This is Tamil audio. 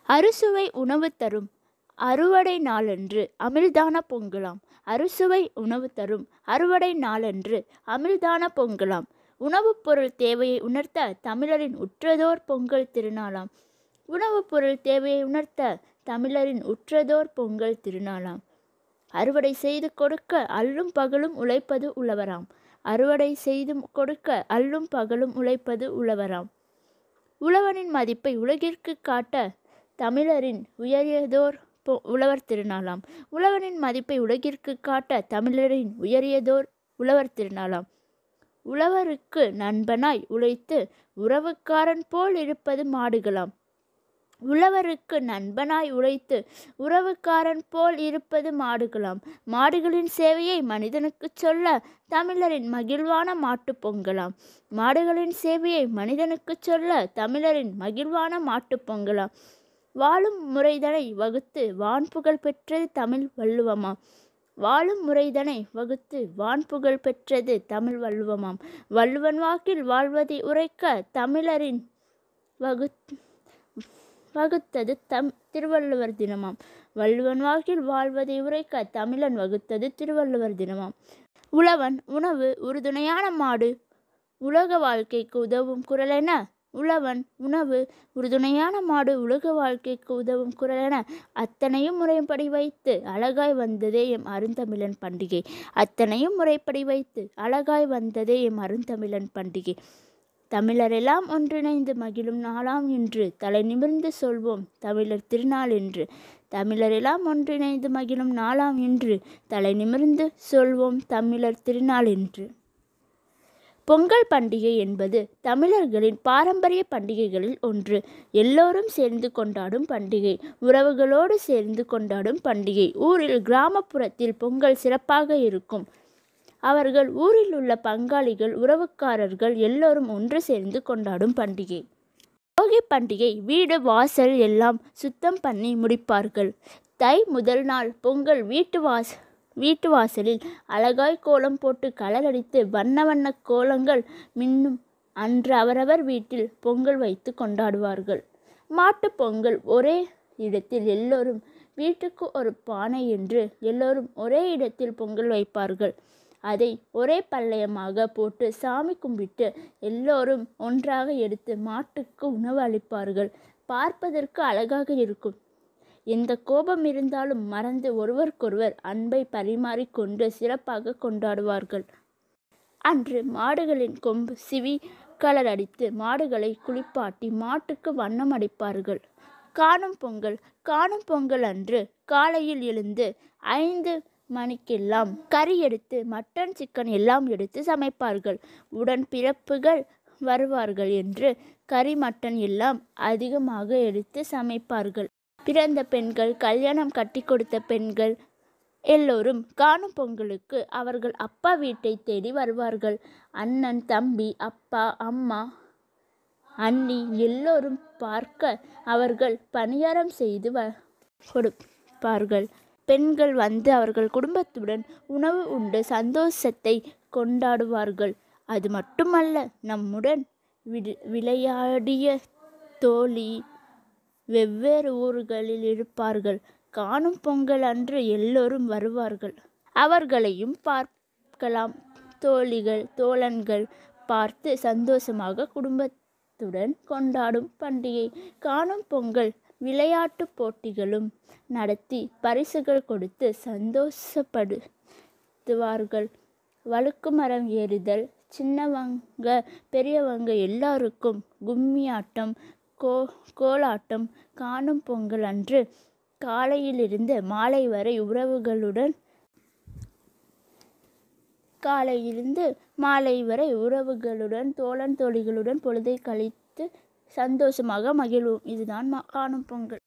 அறுசுவை உணவு தரும் அறுவடை நாளன்று அமிழ்தான பொங்கலாம் அறுசுவை உணவு தரும் அறுவடை நாளன்று அமிழ்தான பொங்கலாம் உணவுப் பொருள் தேவையை உணர்த்த தமிழரின் உற்றதோர் பொங்கல் திருநாளாம் உணவுப் பொருள் தேவையை உணர்த்த தமிழரின் உற்றதோர் பொங்கல் திருநாளாம் அறுவடை செய்து கொடுக்க அல்லும் பகலும் உழைப்பது உழவராம் அறுவடை செய்து கொடுக்க அல்லும் பகலும் உழைப்பது உழவராம் உழவனின் மதிப்பை உலகிற்கு காட்ட தமிழரின் உயரியதோர் பொ உழவர் திருநாளாம் உழவனின் மதிப்பை உலகிற்கு காட்ட தமிழரின் உயரியதோர் உழவர் திருநாளாம் உழவருக்கு நண்பனாய் உழைத்து உறவுக்காரன் போல் இருப்பது மாடுகளாம் உழவருக்கு நண்பனாய் உழைத்து உறவுக்காரன் போல் இருப்பது மாடுகளாம் மாடுகளின் சேவையை மனிதனுக்கு சொல்ல தமிழரின் மகிழ்வான மாட்டுப் பொங்கலாம் மாடுகளின் சேவையை மனிதனுக்கு சொல்ல தமிழரின் மகிழ்வான மாட்டுப் பொங்கலாம் வாழும் முறைதனை வகுத்து வான்புகழ் பெற்றது தமிழ் வள்ளுவமாம் வாழும் முறைதனை வகுத்து வான்புகழ் பெற்றது தமிழ் வள்ளுவமாம் வள்ளுவன் வாக்கில் வாழ்வதை உரைக்க தமிழரின் வகு வகுத்தது தம் திருவள்ளுவர் தினமாம் வள்ளுவன் வாக்கில் வாழ்வதை உரைக்க தமிழன் வகுத்தது திருவள்ளுவர் தினமாம் உழவன் உணவு உறுதுணையான மாடு உலக வாழ்க்கைக்கு உதவும் குரலென உழவன் உணவு உறுதுணையான மாடு உலக வாழ்க்கைக்கு உதவும் குரலென அத்தனையும் முறைப்படி வைத்து அழகாய் வந்ததே எம் அருந்தமிழன் பண்டிகை அத்தனையும் முறைப்படி வைத்து அழகாய் வந்ததே எம் அருந்தமிழன் பண்டிகை தமிழரெல்லாம் ஒன்றிணைந்து மகிழும் நாளாம் என்று தலை நிமிர்ந்து சொல்வோம் தமிழர் திருநாள் என்று தமிழரெல்லாம் ஒன்றிணைந்து மகிழும் நாளாம் என்று தலை நிமிர்ந்து சொல்வோம் தமிழர் திருநாள் என்று பொங்கல் பண்டிகை என்பது தமிழர்களின் பாரம்பரிய பண்டிகைகளில் ஒன்று எல்லோரும் சேர்ந்து கொண்டாடும் பண்டிகை உறவுகளோடு சேர்ந்து கொண்டாடும் பண்டிகை ஊரில் கிராமப்புறத்தில் பொங்கல் சிறப்பாக இருக்கும் அவர்கள் ஊரில் உள்ள பங்காளிகள் உறவுக்காரர்கள் எல்லோரும் ஒன்று சேர்ந்து கொண்டாடும் பண்டிகை போகி பண்டிகை வீடு வாசல் எல்லாம் சுத்தம் பண்ணி முடிப்பார்கள் தை முதல் நாள் பொங்கல் வீட்டு வாச வீட்டு வாசலில் அழகாய் கோலம் போட்டு கலரடித்து வண்ண வண்ண கோலங்கள் மின்னும் அன்று அவரவர் வீட்டில் பொங்கல் வைத்து கொண்டாடுவார்கள் மாட்டுப் பொங்கல் ஒரே இடத்தில் எல்லோரும் வீட்டுக்கு ஒரு பானை என்று எல்லோரும் ஒரே இடத்தில் பொங்கல் வைப்பார்கள் அதை ஒரே பல்லயமாக போட்டு சாமி கும்பிட்டு எல்லோரும் ஒன்றாக எடுத்து மாட்டுக்கு உணவு அளிப்பார்கள் பார்ப்பதற்கு அழகாக இருக்கும் எந்த கோபம் இருந்தாலும் மறந்து ஒருவருக்கொருவர் அன்பை பரிமாறிக்கொண்டு சிறப்பாக கொண்டாடுவார்கள் அன்று மாடுகளின் கொம்பு சிவி கலர் அடித்து மாடுகளை குளிப்பாட்டி மாட்டுக்கு வண்ணம் அடிப்பார்கள் காணும் பொங்கல் காணும் பொங்கல் அன்று காலையில் எழுந்து ஐந்து மணிக்கெல்லாம் கறி எடுத்து மட்டன் சிக்கன் எல்லாம் எடுத்து சமைப்பார்கள் உடன் பிறப்புகள் வருவார்கள் என்று கறி மட்டன் எல்லாம் அதிகமாக எடுத்து சமைப்பார்கள் பிறந்த பெண்கள் கல்யாணம் கட்டி கொடுத்த பெண்கள் எல்லோரும் காணும் பொங்கலுக்கு அவர்கள் அப்பா வீட்டை தேடி வருவார்கள் அண்ணன் தம்பி அப்பா அம்மா அண்ணி எல்லோரும் பார்க்க அவர்கள் பணியாரம் செய்து வ கொடுப்பார்கள் பெண்கள் வந்து அவர்கள் குடும்பத்துடன் உணவு உண்டு சந்தோஷத்தை கொண்டாடுவார்கள் அது மட்டுமல்ல நம்முடன் விடு விளையாடிய தோழி வெவ்வேறு ஊர்களில் இருப்பார்கள் காணும் பொங்கல் அன்று எல்லோரும் வருவார்கள் அவர்களையும் பார்க்கலாம் தோழிகள் தோழன்கள் பார்த்து சந்தோஷமாக குடும்பத்துடன் கொண்டாடும் பண்டிகை காணும் பொங்கல் விளையாட்டுப் போட்டிகளும் நடத்தி பரிசுகள் கொடுத்து சந்தோஷப்படுத்துவார்கள் வழுக்கு மரம் ஏறுதல் சின்னவங்க பெரியவங்க எல்லாருக்கும் கும்மி ஆட்டம் கோ கோலாட்டம் காணும் பொங்கல் அன்று காலையிலிருந்து மாலை வரை உறவுகளுடன் காலையிலிருந்து மாலை வரை உறவுகளுடன் தோழன் தோழிகளுடன் பொழுதை கழித்து சந்தோஷமாக மகிழ்வோம் இதுதான் மா- காணும் பொங்கல்